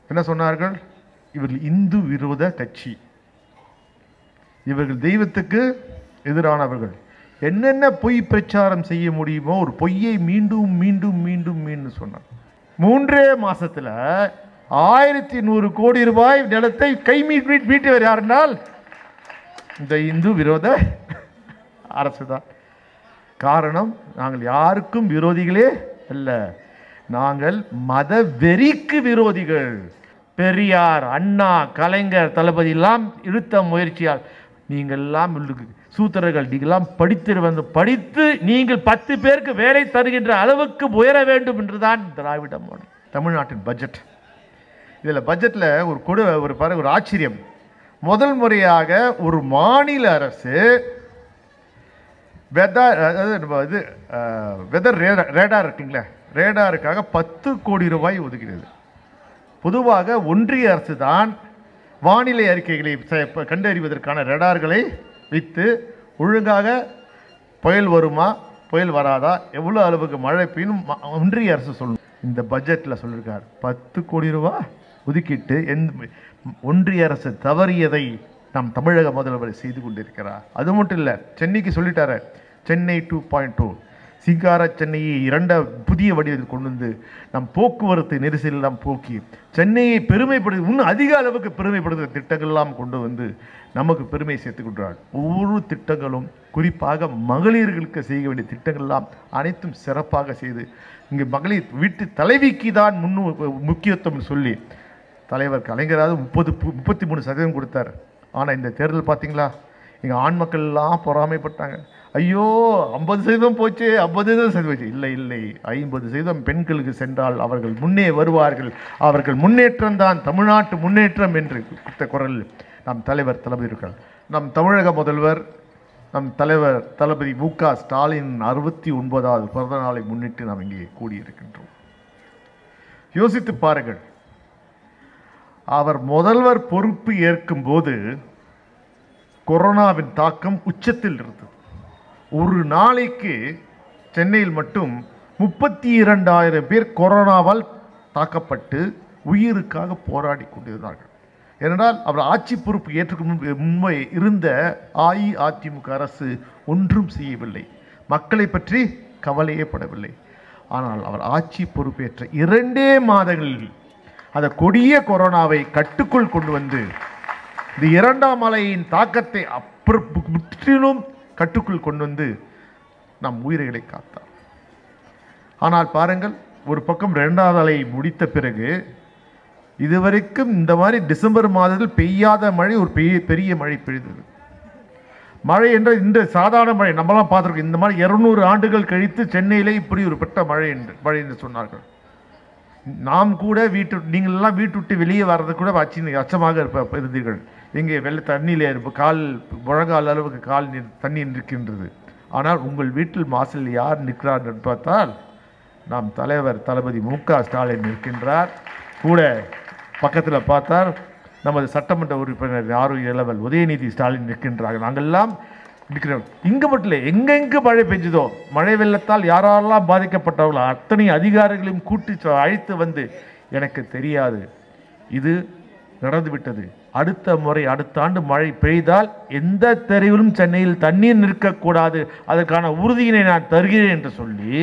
என்ன சொன்னார்கள் இவர்கள் இந்து விரோத கட்சி இவர்கள் தெய்வத்துக்கு எதிரானவர்கள் என்னென்ன பொய் பிரச்சாரம் செய்ய முடியுமோ ஒரு பொய்யை மீண்டும் மீண்டும் மீண்டும் மீண்டும் சொன்னார் மூன்றே மாசத்துல ஆயிரத்தி நூறு கோடி ரூபாய் நிலத்தை கை மீட் மீட் மீட்டவர் யாருனால் இந்த இந்து விரோத அரசு தான் காரணம் நாங்கள் யாருக்கும் விரோதிகளே அல்ல நாங்கள் மத வெறிக்கு விரோதிகள் பெரியார் அண்ணா கலைஞர் தளபதி எல்லாம் இழுத்த முயற்சியால் நீங்கள் எல்லாம் உள்ளுக்கு- சூத்திரர்கள் நீங்களாம் படித்து வந்து படித்து நீங்கள் பத்து பேருக்கு வேலை தருகின்ற அளவுக்கு உயர வேண்டும் என்றுதான் திராவிட மோடி தமிழ்நாட்டின் பட்ஜெட் இதில் பட்ஜெட்டில் ஒரு கொடு ஒரு பாரு ஒரு ஆச்சரியம் முதல் முறையாக ஒரு மாநில அரசு வெதர் அதாவது நம்ம இது வெதர் ரேடார் இருக்குங்களே ரேடாருக்காக பத்து கோடி ரூபாய் ஒதுக்கிறது பொதுவாக ஒன்றிய அரசு தான் வானிலை அறிக்கைகளை செ- ப- கண்டறிவதற்கான ரேடார்களை வைத்து ஒழுங்காக புயல் வருமா புயல் வராதா எவ்வளோ அளவுக்கு மழை பெய்யும் ம- ஒன்றிய அரசு சொல்லணும் இந்த பட்ஜெட்டில் சொல்லியிருக்கார் பத்து கோடி ரூபாய் ஒதுக்கிட்டு எந்த ஒன்றிய அரசு தவறியதை நம் தமிழக முதல்வர் செய்து கொண்டிருக்கிறார் அது மட்டும் இல்லை சென்னைக்கு சொல்லிட்டாரு சென்னை டூ பாயிண்ட் டூ சிங்கார சென்னையை இரண்ட புதிய வடிவத்தில் கொண்டு வந்து நம் போக்குவரத்து நெரிசலெல்லாம் போக்கி சென்னையை பெருமைப்படுத்தி இன்னும் அதிக அளவுக்கு பெருமைப்படுத்துகிற திட்டங்கள்லாம் கொண்டு வந்து நமக்கு பெருமை சேர்த்துக் கொண்டார் ஒவ்வொரு திட்டங்களும் குறிப்பாக மகளிர்களுக்கு செய்ய வேண்டிய திட்டங்கள்லாம் அனைத்தும் சிறப்பாக செய்து இங்கே மகளிர் வீட்டு தலைவிக்கு தான் முன்னு முக்கியத்துவம் சொல்லி தலைவர் கலைஞராவது முப்பது முப்பத்தி மூணு சதவீதம் கொடுத்தார் ஆனால் இந்த தேர்தல் பார்த்தீங்களா எங்கள் ஆண் மக்கள் எல்லாம் பொறாமைப்பட்டாங்க ஐயோ ஐம்பது சதவீதம் போச்சு ஐம்பது சதவீதம் போச்சு இல்லை இல்லை ஐம்பது சதவீதம் பெண்களுக்கு சென்றால் அவர்கள் முன்னே வருவார்கள் அவர்கள் முன்னேற்றம் தான் தமிழ்நாட்டு முன்னேற்றம் என்று கொடுத்த குரல் நம் தலைவர் தளபதி இருக்கார் நம் தமிழக முதல்வர் நம் தலைவர் தளபதி மு க ஸ்டாலின் அறுபத்தி ஒன்பதாவது பிறந்த நாளை முன்னிட்டு நாம் இங்கே கூடியிருக்கின்றோம் யோசித்து பாருங்கள் அவர் முதல்வர் பொறுப்பு ஏற்கும்போது கொரோனாவின் தாக்கம் உச்சத்தில் இருந்தது ஒரு நாளைக்கு சென்னையில் மட்டும் முப்பத்தி இரண்டாயிரம் பேர் கொரோனாவால் தாக்கப்பட்டு உயிருக்காக போராடி கொண்டிருந்தார்கள் ஏனென்றால் அவர் ஆட்சி பொறுப்பு ஏற்றுக்கும் முன்பு முன்பே இருந்த அஇஅதிமுக அரசு ஒன்றும் செய்யவில்லை மக்களை பற்றி கவலையே படவில்லை ஆனால் அவர் ஆட்சி பொறுப்பேற்ற இரண்டே மாதங்களில் அந்த கொடிய கொரோனாவை கட்டுக்குள் கொண்டு வந்து இந்த இரண்டாம் அலையின் தாக்கத்தை அப்புற முற்றிலும் கட்டுக்குள் கொண்டு வந்து நம் உயிர்களை காத்தார் ஆனால் பாருங்கள் ஒரு பக்கம் இரண்டாவது அலை முடித்த பிறகு இதுவரைக்கும் இந்த மாதிரி டிசம்பர் மாதத்தில் பெய்யாத மழை ஒரு பெரிய பெரிய மழை பெய்தது மழை என்ற இந்த சாதாரண மழை நம்மலாம் பார்த்துருக்கோம் இந்த மாதிரி இருநூறு ஆண்டுகள் கழித்து சென்னையிலே இப்படி ஒரு பெற்ற மழை என்று மழை என்று சொன்னார்கள் நாம் கூட வீட்டு நீங்கள் எல்லாம் வீட்டு விட்டு வெளியே வர்றது கூட அச்சு அச்சமாக இருப்ப இருந்தீர்கள் எங்கே வெள்ள தண்ணியில் இருப்ப கால் முழங்கால் அளவுக்கு கால் நீர் தண்ணீர் நிற்கின்றது ஆனால் உங்கள் வீட்டில் வாசல் யார் நிற்கிறார் என்று பார்த்தால் நாம் தலைவர் தளபதி மு க ஸ்டாலின் நிற்கின்றார் கூட பக்கத்தில் பார்த்தால் நமது சட்டமன்ற உறுப்பினர் ஆறு இளவல் உதயநிதி ஸ்டாலின் நிற்கின்றார்கள் நாங்கள்லாம் இருக்கிறோம் இங்கே மட்டும் இல்லை எங்கெங்கு மழை பெஞ்சதோ மழை வெள்ளத்தால் யாரெல்லாம் பாதிக்கப்பட்டவர்களோ அத்தனை அதிகாரிகளையும் கூட்டி சொ- அழைத்து வந்து எனக்கு தெரியாது இது நடந்துவிட்டது அடுத்த முறை அடுத்த ஆண்டு மழை பெய்தால் எந்த தெருவிலும் சென்னையில் தண்ணீர் நிற்கக்கூடாது அதற்கான உறுதியினை நான் தருகிறேன் என்று சொல்லி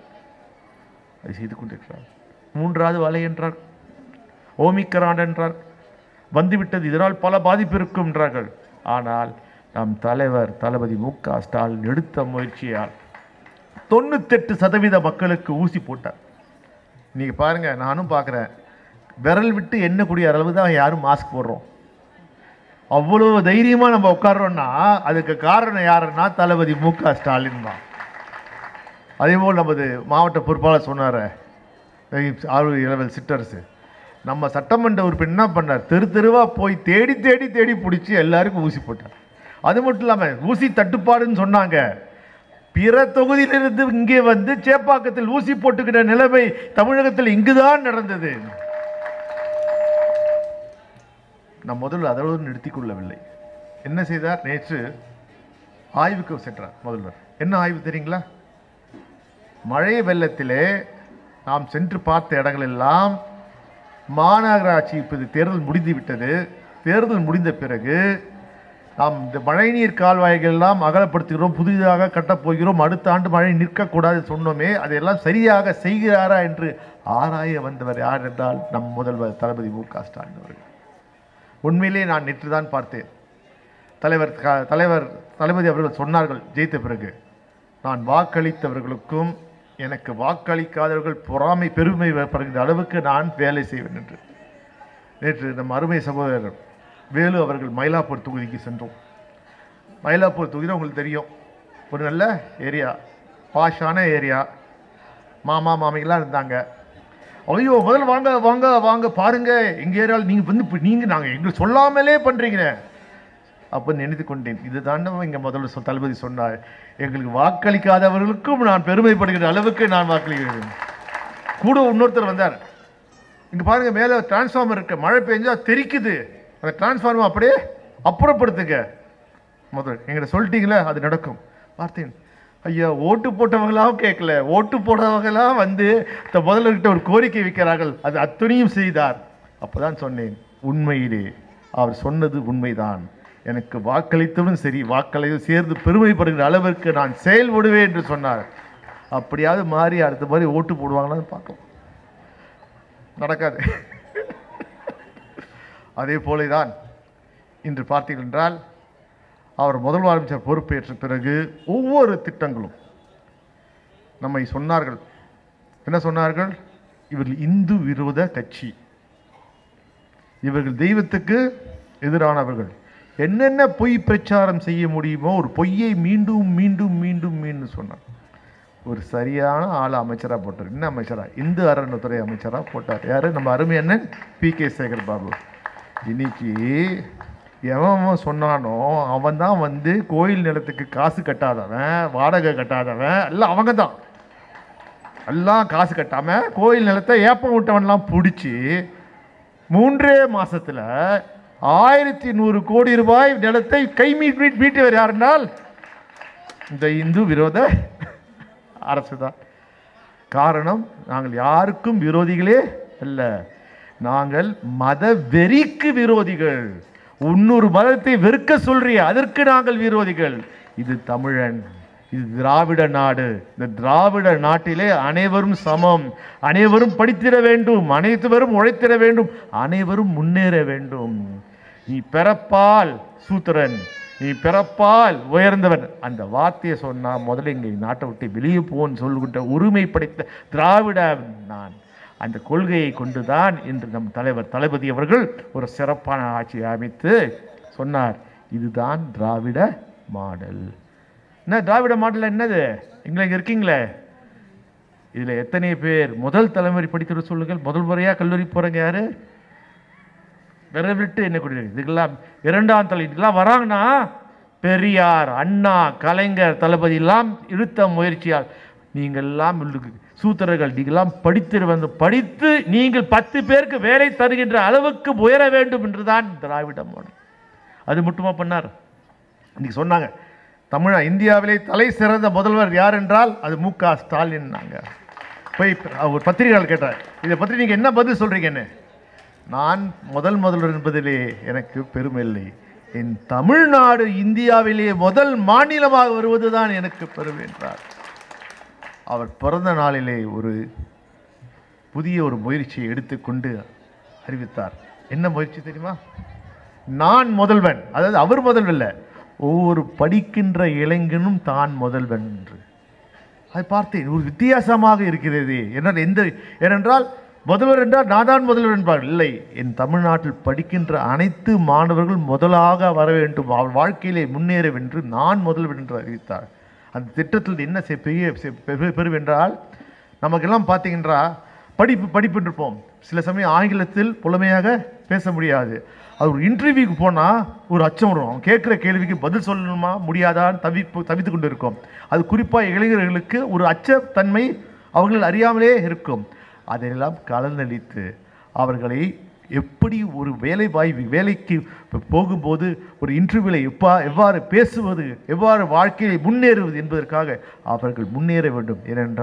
அதை செய்து கொண்டிருக்கிறார் மூன்றாவது வலை என்றார் ஓமிக்ரான் என்றார் வந்துவிட்டது இதனால் பல பாதிப்பு இருக்கும் என்றார்கள் ஆனால் நம் தலைவர் தளபதி மு க ஸ்டாலின் எடுத்த முயற்சியால் தொண்ணூத்தெட்டு சதவீத மக்களுக்கு ஊசி போட்டார் நீங்கள் பாருங்க நானும் பார்க்குறேன் விரல் விட்டு எண்ணக்கூடிய அளவு தான் யாரும் மாஸ்க் போடுறோம் அவ்வளவு தைரியமாக நம்ம உட்கார்றோம்னா அதுக்கு காரணம் யாருன்னா தளபதி மு க ஸ்டாலின் தான் அதேபோல் நமது மாவட்ட பொறுப்பாளர் சொன்னார் ஆறு இளவல் சிற்றரசு நம்ம சட்டமன்ற உறுப்பினர் என்ன பண்ணார் தெரு தெருவாக போய் தேடி தேடி தேடி பிடிச்சி எல்லாருக்கும் ஊசி போட்டார் அது மட்டும் இல்லாமல் ஊசி தட்டுப்பாடுன்னு சொன்னாங்க பிற தொகுதியிலிருந்து இங்கே வந்து சேப்பாக்கத்தில் ஊசி போட்டுக்கிற நிலைமை தமிழகத்தில் இங்குதான் நடந்தது நம் முதல்வர் அதோடு நிறுத்திக் கொள்ளவில்லை என்ன செய்தார் நேற்று ஆய்வுக்கு சென்றார் முதல்வர் என்ன ஆய்வு தெரியுங்களா மழை வெள்ளத்திலே நாம் சென்று பார்த்த இடங்களெல்லாம் மாநகராட்சி இப்போது தேர்தல் முடிந்து விட்டது தேர்தல் முடிந்த பிறகு நாம் இந்த மழைநீர் கால்வாய்கள் எல்லாம் அகலப்படுத்துகிறோம் புதிதாக கட்டப் போகிறோம் அடுத்த ஆண்டு மழை நிற்கக்கூடாது சொன்னோமே அதையெல்லாம் சரியாக செய்கிறாரா என்று ஆராய வந்தவர் யார் என்றால் நம் முதல்வர் தளபதி மு க ஸ்டாலின் அவர்கள் உண்மையிலே நான் நேற்று தான் பார்த்தேன் தலைவர் க- தலைவர் தளபதி அவர்கள் சொன்னார்கள் ஜெயித்த பிறகு நான் வாக்களித்தவர்களுக்கும் எனக்கு வாக்களிக்காதவர்கள் பொறாமை பெருமை படுகின்ற அளவுக்கு நான் வேலை செய்வேன் என்று நேற்று நம் அருமை சகோதரர் வேலு அவர்கள் மயிலாப்பூர் தொகுதிக்கு சென்றோம் மயிலாப்பூர் தொகுதி உங்களுக்கு தெரியும் ஒரு நல்ல ஏரியா பாஷான ஏரியா மாமா மாமிகளாம் இருந்தாங்க ஐயோ முதல்ல வாங்க வாங்க வாங்க பாருங்க எங்க ஏரியாவில் நீங்கள் வந்து இப்ப நீங்க நாங்கள் எங்களுக்கு சொல்லாமலே பண்றீங்க அப்போ நினைத்து கொண்டேன் இதுதான் இங்கே முதல்ல சொ- தளபதி சொன்னார் எங்களுக்கு வாக்களிக்காதவர்களுக்கும் நான் பெருமைப்படுகிற அளவுக்கு நான் வாக்களிக்கிறேன் கூட இன்னொருத்தர் வந்தார் இங்க பாருங்க மேலே டிரான்ஸ்ஃபார்மர் இருக்கு மழை பெஞ்சா தெரிக்குது அந்த டிரான்ஸ்ஃபார்மர் அப்படியே அப்புறப்படுத்துங்க முதல் எங்கிட்ட சொல்லிட்டீங்களே அது நடக்கும் பார்த்தேன் ஐயா ஓட்டு போட்டவங்களாம் கேட்கல ஓட்டு போட்டவங்களாம் வந்து இந்த முதல்வர்கிட்ட ஒரு கோரிக்கை வைக்கிறார்கள் அது அத்தனையும் செய்தார் அப்பதான் சொன்னேன் உண்மையிலே அவர் சொன்னது உண்மைதான் எனக்கு வாக்களித்தவனும் சரி வாக்களித்து சேர்ந்து பெருமைப்படுகிற அளவிற்கு நான் செயல்படுவேன் என்று சொன்னார் அப்படியாவது மாறி அடுத்த மாதிரி ஓட்டு போடுவாங்களான்னு பார்க்கலாம் நடக்காது அதே போலதான் இன்று பார்த்தீர்கள் என்றால் அவர் முதல்வர் அமைச்சர் பொறுப்பேற்ற பிறகு ஒவ்வொரு திட்டங்களும் நம்மை சொன்னார்கள் என்ன சொன்னார்கள் இவர்கள் இந்து விரோத கட்சி இவர்கள் தெய்வத்துக்கு எதிரானவர்கள் என்னென்ன பொய் பிரச்சாரம் செய்ய முடியுமோ ஒரு பொய்யை மீண்டும் மீண்டும் மீண்டும் மீண்டும் சொன்னார் ஒரு சரியான ஆள் அமைச்சரா போட்டார் என்ன அமைச்சரா இந்து அறநிலைத்துறை அமைச்சரா போட்டார் யாரு நம்ம அருமை அண்ணன் பி கே சேகர் பாபு இன்னைக்கு எவன் அவன் சொன்னானோ அவன் தான் வந்து கோயில் நிலத்துக்கு காசு கட்டாதவன் வாடகை கட்டாதவன் எல்லாம் அவங்க தான் எல்லாம் காசு கட்டாம கோயில் நிலத்தை ஏப்பம் விட்டவன்லாம் பிடிச்சி மூன்றே மாசத்துல ஆயிரத்தி நூறு கோடி ரூபாய் நிலத்தை கை மீட் மீட்டவர் யாருனால் இந்த இந்து விரோத அரசு தான் காரணம் நாங்கள் யாருக்கும் விரோதிகளே அல்ல நாங்கள் மத வெறிக்கு விரோதிகள் இன்னொரு மதத்தை வெறுக்க சொல்றிய அதற்கு நாங்கள் விரோதிகள் இது தமிழன் இது திராவிட நாடு இந்த திராவிட நாட்டிலே அனைவரும் சமம் அனைவரும் படித்திட வேண்டும் அனைவரும் உழைத்திட வேண்டும் அனைவரும் முன்னேற வேண்டும் நீ பிறப்பால் சூத்திரன் நீ பிறப்பால் உயர்ந்தவன் அந்த வார்த்தையை சொன்னா முதல்ல இங்கே நாட்டை விட்டு வெளியே போன்னு சொல்லுகின்ற உரிமை படைத்த திராவிட நான் அந்த கொள்கையை கொண்டுதான் இன்று நம் தலைவர் தளபதி அவர்கள் ஒரு சிறப்பான ஆட்சியை அமைத்து சொன்னார் இதுதான் திராவிட மாடல் என்ன திராவிட மாடல் என்னது இங்கே இங்க இருக்கீங்களே இதில் எத்தனை பேர் முதல் தலைமுறை படிக்கிற சொல்லுங்கள் முதல் முறையாக கல்லூரி போகிறவங்க யாரு விரவிட்டு என்ன கூடிய இதுக்கெல்லாம் இரண்டாம் தலை இதுக்கெல்லாம் வராங்கன்னா பெரியார் அண்ணா கலைஞர் தளபதி எல்லாம் இழுத்த முயற்சியால் நீங்கள் எல்லாம் உள்ளுக்கு- சூத்திரர்கள் நீங்களாம் படித்து வந்து படித்து நீங்கள் பத்து பேருக்கு வேலை தருகின்ற அளவுக்கு உயர வேண்டும் என்றுதான் திராவிட மாடல் அது மட்டுமா பண்ணார் இன்னைக்கு சொன்னாங்க தமிழா இந்தியாவிலே தலை சிறந்த முதல்வர் யார் என்றால் அது மு க ஸ்டாலின் போய் ஒரு பத்திரிகையாளர் கேட்டார் இதை பற்றி நீங்கள் என்ன பதில் சொல்றீங்கன்னு நான் முதல் முதல்வர் என்பதிலே எனக்கு பெருமை இல்லை என் தமிழ்நாடு இந்தியாவிலே முதல் மாநிலமாக வருவதுதான் எனக்கு பெருமை என்றார் அவர் பிறந்த நாளிலே ஒரு புதிய ஒரு முயற்சியை எடுத்துக்கொண்டு அறிவித்தார் என்ன முயற்சி தெரியுமா நான் முதல்வன் அதாவது அவர் முதல்வன் இல்லை ஒவ்வொரு படிக்கின்ற இளைஞனும் தான் முதல்வன் என்று அதை பார்த்தேன் ஒரு வித்தியாசமாக இருக்கிறது என்ன எந்த ஏனென்றால் முதல்வர் என்றால் நான் தான் முதல்வர் என்பார் இல்லை என் தமிழ்நாட்டில் படிக்கின்ற அனைத்து மாணவர்கள் முதலாக வர வேண்டும் அவர் வாழ்க்கையிலே முன்னேற வென்று நான் முதல்வர் என்று அறிவித்தார் அந்த திட்டத்தில் என்ன செ- பெரிய செ- பெரு- பெருவென்றால் நமக்கெல்லாம் பார்த்தீங்கன்னா படிப்பு படிப்பு இருப்போம் சில சமயம் ஆங்கிலத்தில் புலமையாக பேச முடியாது அது ஒரு இன்டர்வியூக்கு போனால் ஒரு அச்சம் வரும் அவன் கேட்குற கேள்விக்கு பதில் சொல்லணுமா முடியாதான்னு தவிப்பு தவித்து கொண்டு இருக்கும் அது குறிப்பாக இளைஞர்களுக்கு ஒரு அச்சத்தன்மை அவர்கள் அறியாமலே இருக்கும் அதையெல்லாம் கலந்தளித்து அவர்களை எப்படி ஒரு வேலை வாய் வேலைக்கு ப- போகும்போது ஒரு இன்டர்வியூவில் எப்பா எவ்வாறு பேசுவது எவ்வாறு வாழ்க்கையை முன்னேறுவது என்பதற்காக அவர்கள் முன்னேற வேண்டும் ஏனென்றால்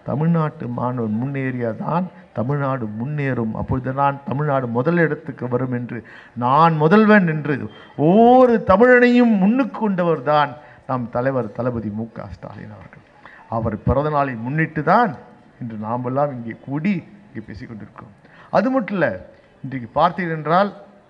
தமிழ்நாட்டு மாணவன் முன்னேறியதான் தமிழ்நாடு முன்னேறும் அப்பொழுதுதான் தமிழ்நாடு முதலிடத்துக்கு வரும் என்று நான் முதல்வன் என்று ஒவ்வொரு தமிழனையும் முன்னுக்கு கொண்டவர் தான் நம் தலைவர் தளபதி மு க ஸ்டாலின் அவர்கள் அவர் பிறந்த நாளை முன்னிட்டு தான் இன்று நாமெல்லாம் இங்கே கூடி இங்கே பேசிக் கொண்டிருக்கிறோம் அது மட்டும் இல்லை இன்றைக்கு பார்த்தீர்கள் என்றால்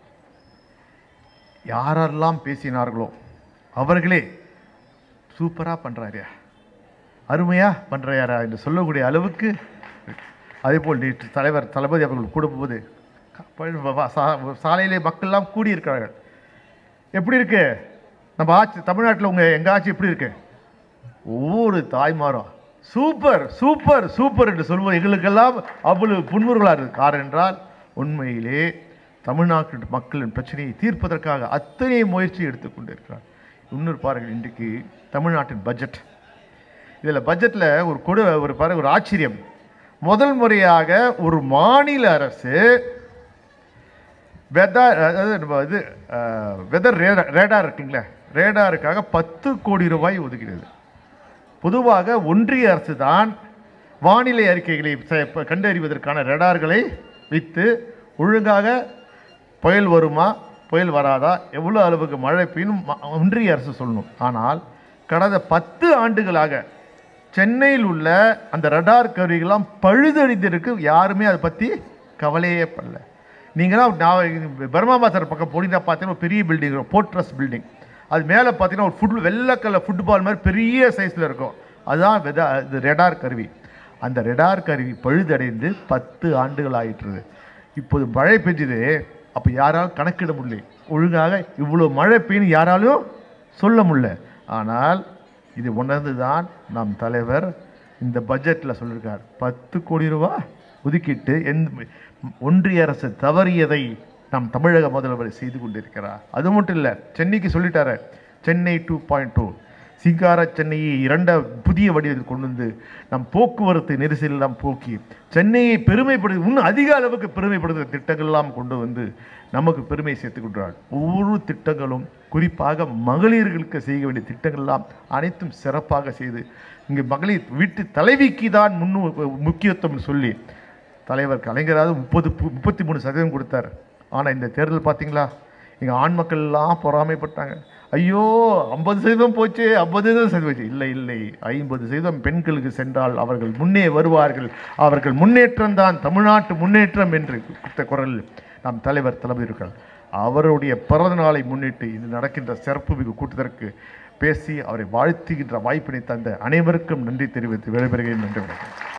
யாரெல்லாம் பேசினார்களோ அவர்களே சூப்பராக பண்ணுறாரியா அருமையாக பண்ணுறாரா என்று சொல்லக்கூடிய அளவுக்கு அதேபோல் நேற்று தலைவர் தளபதி அவர்கள் கூட போது சாலையிலே மக்கள்லாம் கூடியிருக்கிறார்கள் எப்படி இருக்கு நம்ம ஆட்சி தமிழ்நாட்டில் உங்கள் எங்கள் ஆட்சி எப்படி இருக்கு ஒவ்வொரு தாய்மாரும் சூப்பர் சூப்பர் சூப்பர் என்று சொல்வது எங்களுக்கெல்லாம் அவ்வளவு புன்முறுகளாக இருக்கு காரணம் என்றால் உண்மையிலே தமிழ்நாட்டு மக்களின் பிரச்சனையை தீர்ப்பதற்காக அத்தனை முயற்சி எடுத்துக்கொண்டிருக்கிறார் இன்னொரு பாருங்கள் இன்றைக்கு தமிழ்நாட்டின் பட்ஜெட் இதில் பட்ஜெட்டில் ஒரு கொடு ஒரு பாருங்க ஒரு ஆச்சரியம் முதல் முறையாக ஒரு மாநில அரசு வெதர் அதாவது நம்ம இது வெதர் ரேடா ரேடார் இருக்குங்களே ரேடாருக்காக பத்து கோடி ரூபாய் ஒதுக்கிறது பொதுவாக ஒன்றிய அரசு தான் வானிலை அறிக்கைகளை ச- ப- கண்டறிவதற்கான ரேடார்களை வைத்து ஒழுங்காக புயல் வருமா புயல் வராதா எவ்வளோ அளவுக்கு மழை பெய்யும் ம- ஒன்றிய அரசு சொல்லணும் ஆனால் கடந்த பத்து ஆண்டுகளாக சென்னையில் உள்ள அந்த ரடார் கருவிகள்லாம் பழுதடைந்திருக்கு யாருமே அதை பற்றி கவலையே படல நீங்களாம் நான் பர்மா மாஸ்டர் பக்கம் போனீங்கன்னா பார்த்தீங்கன்னா ஒரு பெரிய பில்டிங் போர்ட்ரஸ் பில்டிங் அது மேலே பார்த்தீங்கன்னா ஒரு ஃபுட் வெள்ளக்கல்ல ஃபுட்பால் மாதிரி பெரிய சைஸில் இருக்கும் அதுதான் வெதா இது ரெடார் கருவி அந்த ரெடார் கருவி பழுதடைந்து பத்து ஆண்டுகள் ஆயிட்டுருது இப்போது மழை பெஞ்சுது அப்போ யாராலும் கணக்கிட முடியல ஒழுங்காக இவ்வளோ மழை பெய்யும் யாராலும் சொல்ல முடியல ஆனால் இது உணர்ந்து தான் நம் தலைவர் இந்த பட்ஜெட்டில் சொல்லியிருக்கார் பத்து கோடி ரூபா ஒதுக்கிட்டு எந்த ஒன்றிய அரசு தவறியதை நம் தமிழக முதல்வர் செய்து கொண்டிருக்கிறார் அது மட்டும் இல்லை சென்னைக்கு சொல்லிட்டாரு சென்னை டூ பாயிண்ட் டூ சிங்கார சென்னையை இரண்ட புதிய வடிவத்தில் கொண்டு வந்து நம் போக்குவரத்து நெரிசலெல்லாம் போக்கி சென்னையை பெருமைப்படுத்தி இன்னும் அதிக அளவுக்கு பெருமைப்படுத்துகிற திட்டங்கள்லாம் கொண்டு வந்து நமக்கு பெருமை சேர்த்து கொண்டார் ஒவ்வொரு திட்டங்களும் குறிப்பாக மகளிர்களுக்கு செய்ய வேண்டிய திட்டங்கள்லாம் அனைத்தும் சிறப்பாக செய்து இங்கே மகளிர் வீட்டு தலைவிக்கு தான் முன்னு முக்கியத்துவம் சொல்லி தலைவர் கலைஞராவது முப்பது முப்பத்தி மூணு சதவீதம் கொடுத்தார் ஆனால் இந்த தேர்தல் பார்த்தீங்களா எங்கள் ஆண் மக்கள் எல்லாம் பொறாமைப்பட்டாங்க ஐயோ ஐம்பது சதவீதம் போச்சு ஐம்பது சதவீதம் போச்சு இல்லை இல்லை ஐம்பது சதவீதம் பெண்களுக்கு சென்றால் அவர்கள் முன்னே வருவார்கள் அவர்கள் முன்னேற்றம் தான் தமிழ்நாட்டு முன்னேற்றம் என்று கொடுத்த குரல் நம் தலைவர் தளபதி இருக்கிறார் அவருடைய பிறந்த நாளை முன்னிட்டு இது நடக்கின்ற சிறப்பு மிகு கூட்டத்திற்கு பேசி அவரை வாழ்த்துகின்ற வாய்ப்பினை தந்த அனைவருக்கும் நன்றி தெரிவித்து விடைபெறுகிறேன் நன்றி வணக்கம்